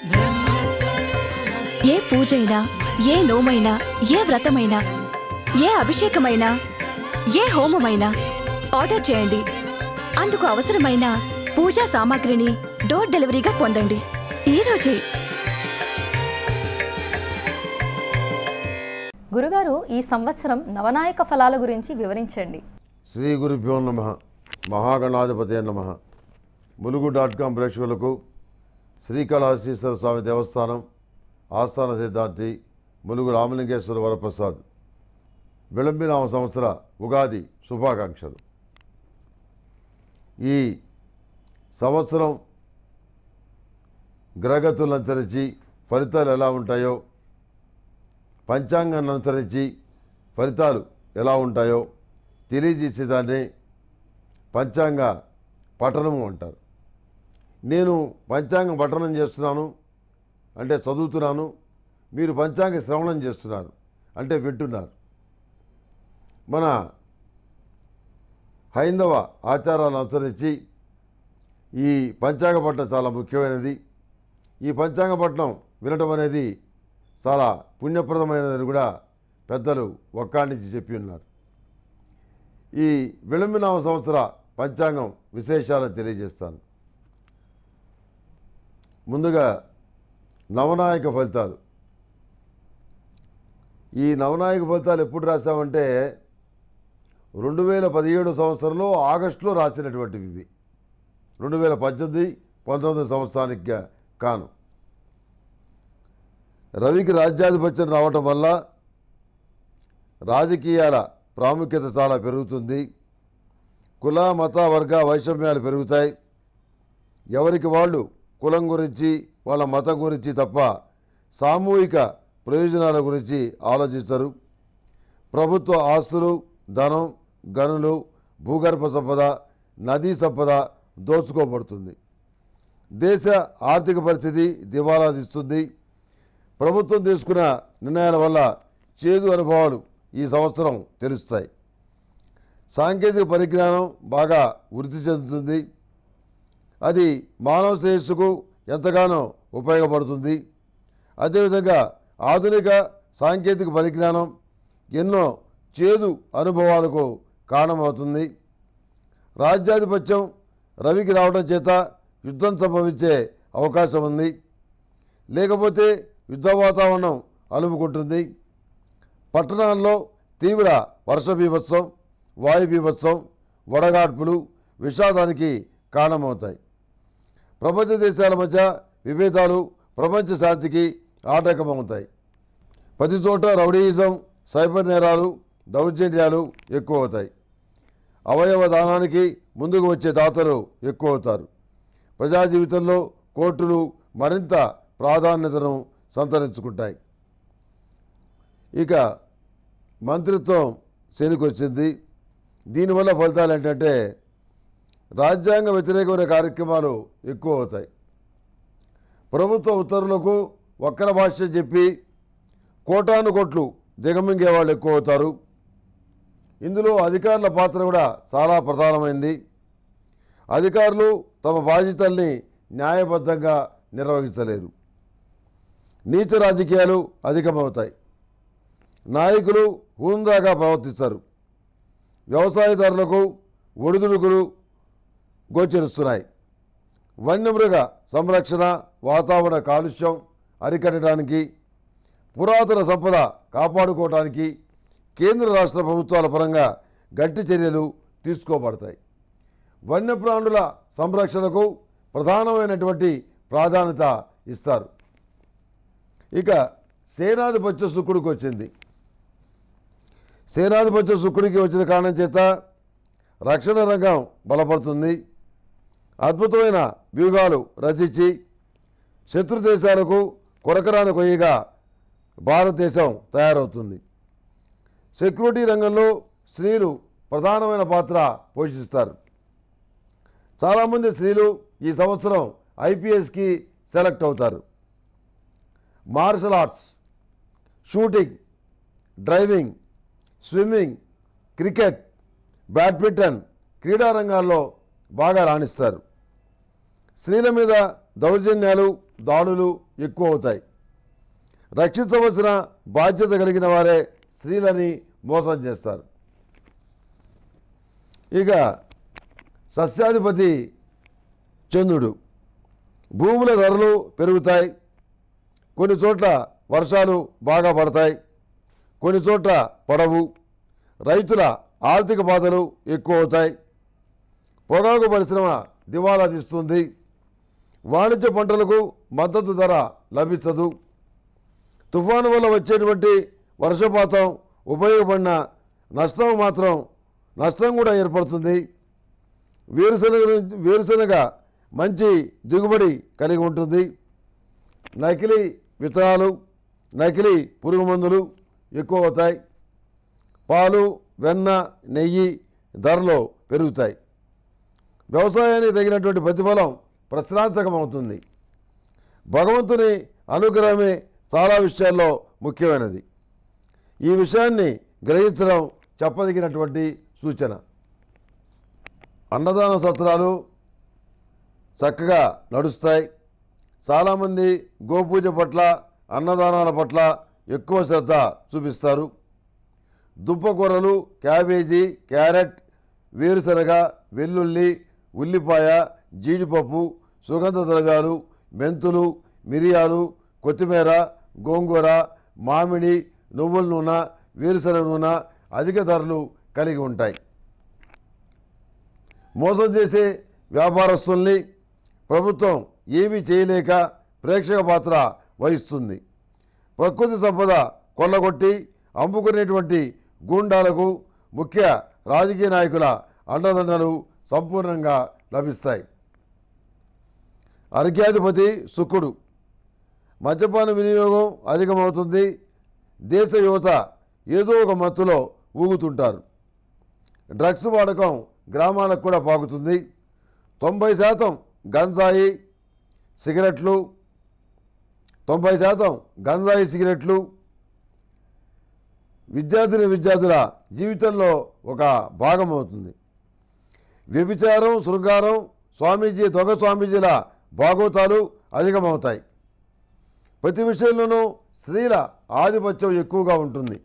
ఏ పూజైనా ఏ నోమైనా ఏ వ్రతమైనా ఏ అభిషేకమైనా ఏ హోమమైనా ఆర్డర్ చేయండి అందుకు అవసరమైన పూజా సామాగ్రిని డోర్ డెలివరీగా పొందండి ఈ రోజే గురుగారు ఈ సంవత్సరం నవనాయక ఫలాల గురించి వివరించండి శ్రీ గురుభ్యో నమ మహాగణాధిపతి నమ ములుగు డాట్ కాం ప్రేక్షకులకు శ్రీకాళహస్తీశ్వర స్వామి దేవస్థానం ఆస్థాన సిద్ధాంతి ములుగు రామలింగేశ్వర వరప్రసాద్ విళంబినామ సంవత్సర ఉగాది శుభాకాంక్షలు ఈ సంవత్సరం గ్రహగతులను అనుసరించి ఫలితాలు ఎలా ఉంటాయో పంచాంగాన్ని అనుసరించి ఫలితాలు ఎలా ఉంటాయో తెలియజేసేదాన్ని పంచాంగ పఠనము అంటారు నేను పంచాంగ పఠనం చేస్తున్నాను అంటే చదువుతున్నాను మీరు పంచాంగ శ్రవణం చేస్తున్నారు అంటే వింటున్నారు మన హైందవ ఆచారాలను అనుసరించి ఈ పంచాంగ పట్టణం చాలా ముఖ్యమైనది ఈ పంచాంగ పట్టణం వినటం అనేది చాలా పుణ్యప్రదమైనదని కూడా పెద్దలు ఒక్కాడించి చెప్పి ఉన్నారు ఈ విళంబినామ సంవత్సర పంచాంగం విశేషాలను తెలియజేస్తాను ముందుగా నవనాయక ఫలితాలు ఈ నవనాయక ఫలితాలు ఎప్పుడు రాశామంటే రెండు వేల పదిహేడు సంవత్సరంలో ఆగస్టులో రాసినటువంటివి ఇవి రెండు వేల పద్దెనిమిది పంతొమ్మిది సంవత్సరానికి గా- కాను రవికి రాజ్యాధిపత్యం రావటం వల్ల రాజకీయాల ప్రాముఖ్యత చాలా పెరుగుతుంది కుల మత వర్గ వైషమ్యాలు పెరుగుతాయి ఎవరికి వాళ్ళు కులం గురించి వాళ్ళ మతం గురించి తప్ప సామూహిక ప్రయోజనాల గురించి ఆలోచిస్తారు ప్రభుత్వ ఆస్తులు ధనం గనులు భూగర్భ సంపద నదీ సంపద దోచుకోబడుతుంది దేశ ఆర్థిక పరిస్థితి దివాలా తీస్తుంది ప్రభుత్వం తీసుకున్న నిర్ణయాల వల్ల చేదు అనుభవాలు ఈ సంవత్సరం తెలుస్తాయి సాంకేతిక పరిజ్ఞానం బాగా వృద్ధి చెందుతుంది అది మానవ శ్రేయస్సుకు ఎంతగానో ఉపయోగపడుతుంది అదేవిధంగా ఆధునిక సాంకేతిక పరిజ్ఞానం ఎన్నో చేదు అనుభవాలకు కారణమవుతుంది రాజ్యాధిపత్యం రవికి రావడం చేత యుద్ధం సంభవించే అవకాశం ఉంది లేకపోతే యుద్ధ వాతావరణం అలుముకుంటుంది పట్టణాల్లో తీవ్ర వర్ష బీభత్సం వాయు బీభత్సం వడగాడ్పులు విషాదానికి కారణమవుతాయి ప్రపంచ దేశాల మధ్య విభేదాలు ప్రపంచ శాంతికి ఆటంకమవుతాయి ప్రతి చోట రౌడీయిజం సైబర్ నేరాలు దౌర్జన్యాలు ఎక్కువ అవుతాయి అవయవ దానానికి ముందుకు వచ్చే దాతలు ఎక్కువ అవుతారు ప్రజా జీవితంలో కోర్టులు మరింత ప్రాధాన్యతను సంతరించుకుంటాయి ఇక మంత్రిత్వం శనికొచ్చింది దీనివల్ల ఫలితాలు ఏంటంటే రాజ్యాంగ వ్యతిరేకమైన కార్యక్రమాలు ఎక్కువ అవుతాయి ప్రభుత్వ ఉత్తర్వులకు వక్ర భాష చెప్పి కోటాను కోట్లు దిగమింగే వాళ్ళు ఎక్కువ అవుతారు ఇందులో అధికారుల పాత్ర కూడా చాలా ప్రధానమైంది అధికారులు తమ బాధ్యతల్ని న్యాయబద్ధంగా నిర్వహించలేరు నీచ రాజకీయాలు అధికమవుతాయి నాయకులు హుందాగా ప్రవర్తిస్తారు వ్యవసాయదారులకు ఒడిదుడుకులు గోచరిస్తున్నాయి వన్యమృగ సంరక్షణ వాతావరణ కాలుష్యం అరికట్టడానికి పురాతన సంపద కాపాడుకోవడానికి కేంద్ర రాష్ట్ర ప్రభుత్వాల పరంగా గట్టి చర్యలు తీసుకోబడతాయి వన్యప్రాణుల సంరక్షణకు ప్రధానమైనటువంటి ప్రాధాన్యత ఇస్తారు ఇక సేనాధిపత్య శుక్రుడికి వచ్చింది సేనాధిపత్య శుక్రుడికి వచ్చిన కారణం చేత రక్షణ రంగం బలపడుతుంది అద్భుతమైన వ్యూహాలు రచించి శత్రు దేశాలకు కొరకరాని కొయ్యగా భారతదేశం తయారవుతుంది సెక్యూరిటీ రంగంలో స్త్రీలు ప్రధానమైన పాత్ర పోషిస్తారు చాలామంది స్త్రీలు ఈ సంవత్సరం ఐపీఎస్కి సెలెక్ట్ అవుతారు martial arts shooting driving swimming cricket badminton క్రీడా రంగాల్లో బాగా రాణిస్తారు స్త్రీల మీద దౌర్జన్యాలు దాడులు ఎక్కువ అవుతాయి రక్షించవలసిన బాధ్యత కలిగిన వారే స్త్రీలని మోసం చేస్తారు ఇక సస్యాధిపతి చంద్రుడు భూముల ధరలు పెరుగుతాయి కొన్ని చోట్ల వర్షాలు బాగా పడతాయి కొన్ని చోట్ల పడవు రైతుల ఆర్థిక బాధలు ఎక్కువ అవుతాయి పొగాకు పరిశ్రమ దివాలా తీస్తుంది వాణిజ్య పంటలకు మద్దతు ధర లభించదు తుఫాను వల్ల వచ్చేటువంటి వర్షపాతం ఉపయోగపడిన నష్టం మాత్రం నష్టం కూడా ఏర్పడుతుంది వేరుశనగ నుంచి- వేరుశనగ మంచి దిగుబడి కలిగి ఉంటుంది నకిలీ విత్తనాలు నకిలీ పురుగు మందులు ఎక్కువ అవుతాయి పాలు వెన్న నెయ్యి ధరలు పెరుగుతాయి వ్యవసాయానికి తగినటువంటి ప్రతిఫలం ప్రశ్నార్థకమవుతుంది భగవంతుని అనుగ్రహమే చాలా విషయాల్లో ముఖ్యమైనది ఈ విషయాన్ని గ్రహించడం చెప్పదగినటువంటి సూచన అన్నదాన సత్రాలు చక్కగా నడుస్తాయి చాలామంది గోపూజ పట్ల అన్నదానాల పట్ల ఎక్కువ శ్రద్ధ చూపిస్తారు దుప్పకూరలు క్యాబేజీ క్యారెట్ వేరుశనగ వెల్లుల్లి ఉల్లిపాయ జీడిపప్పు సుగంధ ద్రవ్యాలు మెంతులు మిరియాలు కొత్తిమీర గోంగూర మామిడి నువ్వుల నూనె వేరుశనగ నూనె అధిక ధరలు కలిగి ఉంటాయి మోసం చేసే వ్యాపారస్తుల్ని ప్రభుత్వం ఏమీ చేయలేక ప్రేక్షక పాత్ర వహిస్తుంది ప్రకృతి సంపద కొల్లగొట్టి అమ్ముకునేటువంటి గూండాలకు ముఖ్య రాజకీయ నాయకుల అండదండలు సంపూర్ణంగా లభిస్తాయి అర్ఘ్యాధిపతి శుక్రుడు మద్యపాన వినియోగం అధికమవుతుంది దేశ యువత ఏదో ఒక మత్తులో ఊగుతుంటారు డ్రగ్స్ వాడకం గ్రామాలకు కూడా పాకుతుంది తొంభై శాతం గంజాయి సిగరెట్లు తొంభై శాతం గంజాయి సిగరెట్లు విద్యార్థిని విద్యార్థుల జీవితంలో ఒక భాగం అవుతుంది వ్యభిచారం శృంగారం స్వామీజీ దొంగ స్వామీజీల భాగవతాలు అధికమవుతాయి ప్రతి విషయంలోనూ స్త్రీల ఆధిపత్యం ఎక్కువగా ఉంటుంది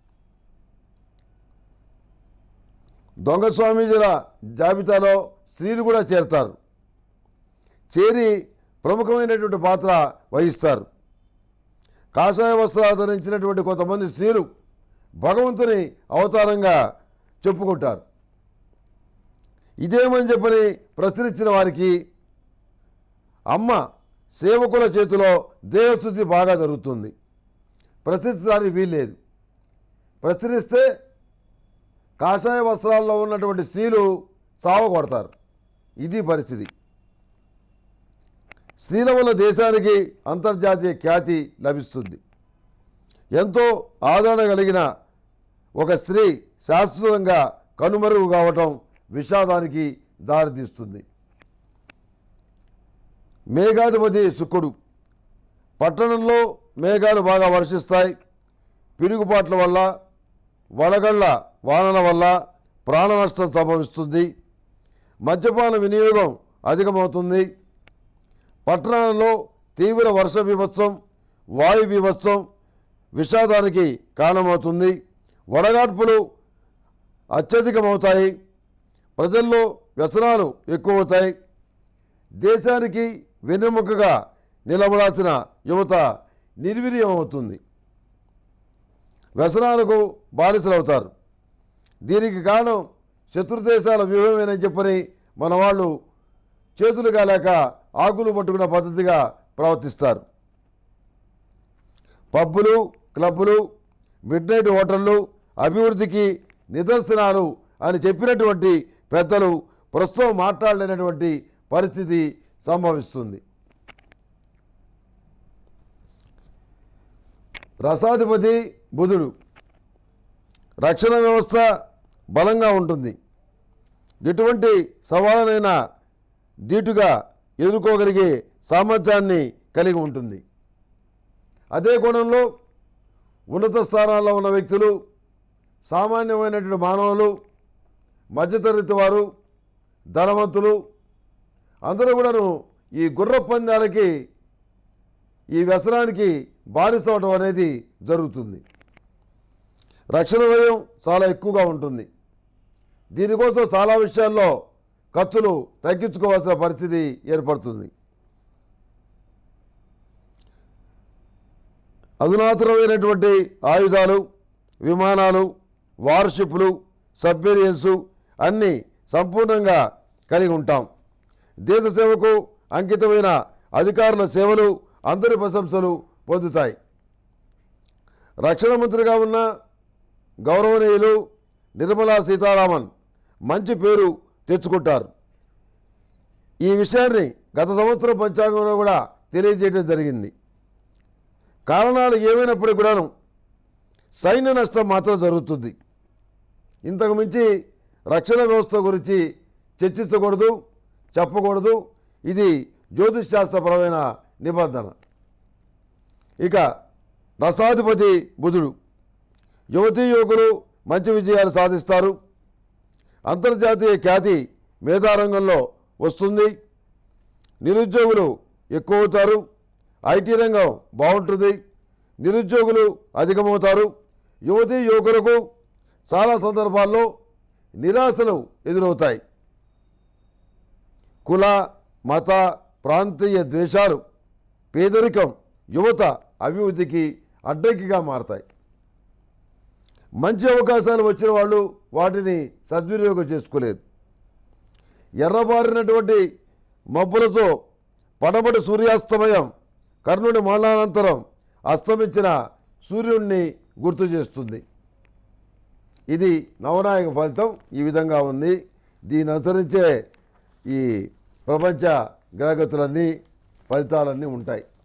దొంగ స్వామీజీల జాబితాలో స్త్రీలు కూడా చేరతారు చేరి ప్రముఖమైనటువంటి పాత్ర వహిస్తారు కాషాయ వస్త్రాలు ధరించినటువంటి కొంతమంది స్త్రీలు భగవంతుని అవతారంగా చెప్పుకుంటారు ఇదేమని చెప్పని ప్రశ్నించిన వారికి అమ్మ సేవకుల చేతిలో దేహశుద్ధి బాగా జరుగుతుంది ప్రశ్నించడానికి వీల్లేదు ప్రశ్నిస్తే కాషాయ వస్త్రాల్లో ఉన్నటువంటి స్త్రీలు చావ కొడతారు ఇది పరిస్థితి స్త్రీల వల్ల దేశానికి అంతర్జాతీయ ఖ్యాతి లభిస్తుంది ఎంతో ఆదరణ కలిగిన ఒక స్త్రీ శాశ్వతంగా కనుమరుగు కావటం విషాదానికి దారితీస్తుంది మేఘాధిపతి శుక్రుడు పట్టణంలో మేఘాలు బాగా వర్షిస్తాయి పిడుగుపాట్ల వల్ల వడగళ్ల వానల వల్ల ప్రాణ నష్టం సంభవిస్తుంది మద్యపాన వినియోగం అధికమవుతుంది పట్టణాలలో తీవ్ర వర్ష బీభత్సం వాయు బీభత్సం విషాదానికి కారణమవుతుంది వడగాడ్పులు అత్యధికమవుతాయి ప్రజల్లో వ్యసనాలు ఎక్కువవుతాయి దేశానికి వెన్నెముకగా నిలబడాల్సిన యువత నిర్వీర్యం అవుతుంది వ్యసనాలకు బానిసలవుతారు దీనికి కారణం శత్రుదేశాల వ్యూహమేనని చెప్పని మన వాళ్ళు చేతులు కాలేక ఆకులు పట్టుకున్న పద్ధతిగా ప్రవర్తిస్తారు పబ్బులు క్లబ్బులు మిడ్ నైట్ హోటళ్ళు అభివృద్ధికి నిదర్శనాలు అని చెప్పినటువంటి పెద్దలు ప్రస్తుతం మాట్లాడలేనటువంటి పరిస్థితి సంభవిస్తుంది రసాధిపతి బుధుడు రక్షణ వ్యవస్థ బలంగా ఉంటుంది ఎటువంటి సవాలనైనా ధీటుగా ఎదుర్కోగలిగే సామర్థ్యాన్ని కలిగి ఉంటుంది అదే కోణంలో ఉన్నత స్థానాల్లో ఉన్న వ్యక్తులు సామాన్యమైనటువంటి మానవులు మధ్యతరగతి వారు ధనవంతులు అందరూ కూడాను ఈ గుర్ర పందాలకి ఈ వ్యసనానికి బానిస అవడం అనేది జరుగుతుంది రక్షణ వ్యయం చాలా ఎక్కువగా ఉంటుంది దీనికోసం చాలా విషయాల్లో ఖర్చులు తగ్గించుకోవాల్సిన పరిస్థితి ఏర్పడుతుంది అధునాతనమైనటువంటి ఆయుధాలు విమానాలు వార్షిప్లు సబ్మెరియన్సు అన్నీ సంపూర్ణంగా కలిగి ఉంటాం దేశ సేవకు అంకితమైన అధికారుల సేవలు అందరి ప్రశంసలు పొందుతాయి రక్షణ మంత్రిగా ఉన్న గౌరవనీయులు నిర్మలా సీతారామన్ మంచి పేరు తెచ్చుకుంటారు ఈ విషయాన్ని గత సంవత్సరం పంచాంగంలో కూడా తెలియజేయడం జరిగింది కారణాలు ఏమైనప్పటికీ కూడాను సైన్య నష్టం మాత్రం జరుగుతుంది ఇంతకు మించి రక్షణ వ్యవస్థ గురించి చర్చించకూడదు చెప్పకూడదు ఇది జ్యోతిష్ శాస్త్రపరమైన నిబంధన ఇక రసాధిపతి బుధుడు యువతీ యువకులు మంచి విజయాలు సాధిస్తారు అంతర్జాతీయ ఖ్యాతి మేధారంగంలో వస్తుంది నిరుద్యోగులు ఎక్కువ అవుతారు ఐటీ రంగం బాగుంటుంది నిరుద్యోగులు అధికమవుతారు యువతీ యువకులకు చాలా సందర్భాల్లో నిరాశలు ఎదురవుతాయి కుల మత ప్రాంతీయ ద్వేషాలు పేదరికం యువత అభివృద్ధికి అడ్డంకిగా మారతాయి మంచి అవకాశాలు వచ్చిన వాళ్ళు వాటిని సద్వినియోగం చేసుకోలేరు ఎర్రబారినటువంటి మబ్బులతో పడమటి సూర్యాస్తమయం కర్ణుని మరణానంతరం అస్తమించిన సూర్యుడిని గుర్తు చేస్తుంది ఇది నవనాయక ఫలితం ఈ విధంగా ఉంది దీని అనుసరించే ఈ ప్రపంచ గ్రహగతులన్నీ ఫలితాలన్నీ ఉంటాయి